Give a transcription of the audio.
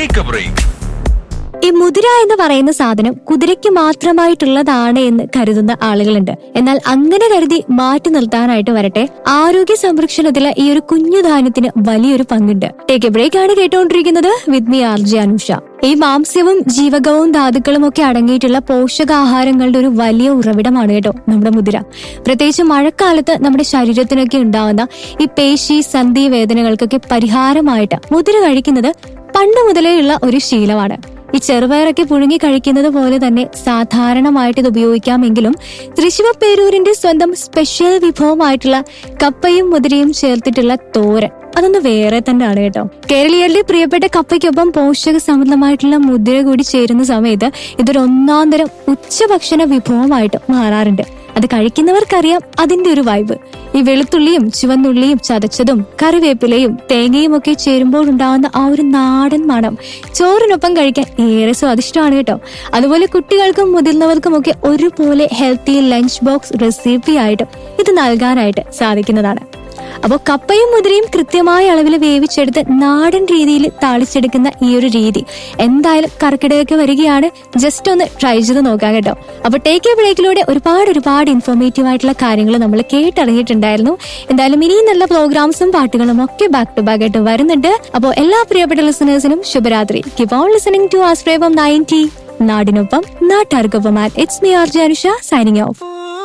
take A break ഈ മുതിര എന്ന് പറയുന്ന സാധനം കുതിരയ്ക്ക് മാത്രമായിട്ടുള്ളതാണ് എന്ന് കരുതുന്ന ആളുകളുണ്ട് എന്നാൽ അങ്ങനെ കരുതി മാറ്റി നിർത്താനായിട്ട് വരട്ടെ ആരോഗ്യ സംരക്ഷണത്തില് ഈ ഒരു കുഞ്ഞു ധാന്യത്തിന് വലിയൊരു പങ്കുണ്ട് ടേക്ക് എ ബ്രേക്ക് ആണ് കേട്ടുകൊണ്ടിരിക്കുന്നത് with me R J Anusha ഈ മാംസ്യവും ജീവകവും ധാതുക്കളും ഒക്കെ അടങ്ങിയിട്ടുള്ള പോഷകാഹാരങ്ങളുടെ ഒരു വലിയ ഉറവിടമാണ് കേട്ടോ നമ്മുടെ മുതിര പ്രത്യേകിച്ച് മഴക്കാലത്ത് നമ്മുടെ ശരീരത്തിനൊക്കെ ഉണ്ടാവുന്ന ഈ പേശി സന്ധി വേദനകൾക്കൊക്കെ പരിഹാരമായിട്ട് മുതിര കഴിക്കുന്നത് പണ്ട് മുതലേ ഉള്ള ഒരു ശീലമാണ് ഈ ചെറുപയറൊക്കെ പുഴുങ്ങി കഴിക്കുന്നത് പോലെ തന്നെ സാധാരണമായിട്ട് ഇത് ഉപയോഗിക്കാമെങ്കിലും തൃശ്ശിവപ്പേരൂരിന്റെ സ്വന്തം സ്പെഷ്യൽ വിഭവമായിട്ടുള്ള കപ്പയും മുതിരയും ചേർത്തിട്ടുള്ള തോരൻ അതൊന്ന് വേറെ തന്നെയാണ് കേട്ടോ കേരളീയരുടെ പ്രിയപ്പെട്ട കപ്പയ്ക്കൊപ്പം പോഷക സമൃദ്ധമായിട്ടുള്ള മുതിര കൂടി ചേരുന്ന സമയത്ത് ഇതൊരു ഒന്നാം തരം ഉച്ചഭക്ഷണ വിഭവമായിട്ട് മാറാറുണ്ട് അത് കഴിക്കുന്നവർക്കറിയാം അതിന്റെ ഒരു വൈബ് ഈ വെളുത്തുള്ളിയും ചുവന്നുള്ളിയും ചതച്ചതും കറിവേപ്പിലയും തേങ്ങയും ഒക്കെ ചേരുമ്പോൾ ഉണ്ടാവുന്ന ആ ഒരു നാടൻ മണം ചോറിനൊപ്പം കഴിക്കാൻ ഏറെ സ്വാദിഷ്ടമാണ് കേട്ടോ അതുപോലെ കുട്ടികൾക്കും മുതിർന്നവർക്കും ഒക്കെ ഒരുപോലെ ഹെൽത്തി ലഞ്ച് ബോക്സ് റെസിപ്പി ആയിട്ടും ഇത് നൽകാനായിട്ട് സാധിക്കുന്നതാണ് അപ്പോൾ കപ്പയും മുതിരയും കൃത്യമായ അളവിൽ വേവിച്ചെടുത്ത് നാടൻ രീതിയിൽ താളിച്ചെടുക്കുന്ന ഈ ഒരു രീതി എന്തായാലും കർക്കിടകമൊക്കെ വരികയാണ് ജസ്റ്റ് ഒന്ന് ട്രൈ ചെയ്ത് നോക്കാം കേട്ടോ അപ്പൊ ടേക്ക് എ ബ്രേക്കിലൂടെ ഒരുപാട് ഒരുപാട് ഇൻഫോർമേറ്റീവ് ആയിട്ടുള്ള കാര്യങ്ങൾ നമ്മൾ കേട്ടറിഞ്ഞിട്ടുണ്ടായിരുന്നു എന്തായാലും ഇനിയും നല്ല പ്രോഗ്രാംസും പാട്ടുകളും ഒക്കെ ബാക്ക് ടു ബാക്ക് ആയിട്ട് വരുന്നുണ്ട് അപ്പോൾ എല്ലാ പ്രിയപ്പെട്ട ലിസണേഴ്സിനും ശുഭരാത്രി കീപ് ഓൺ ലിസണിംഗ് ടു ആസ്ട്രേവം നയൻറ്റി നാടിനൊപ്പം നാട്ടാർക്കൊപ്പം it's me R J Anusha signing of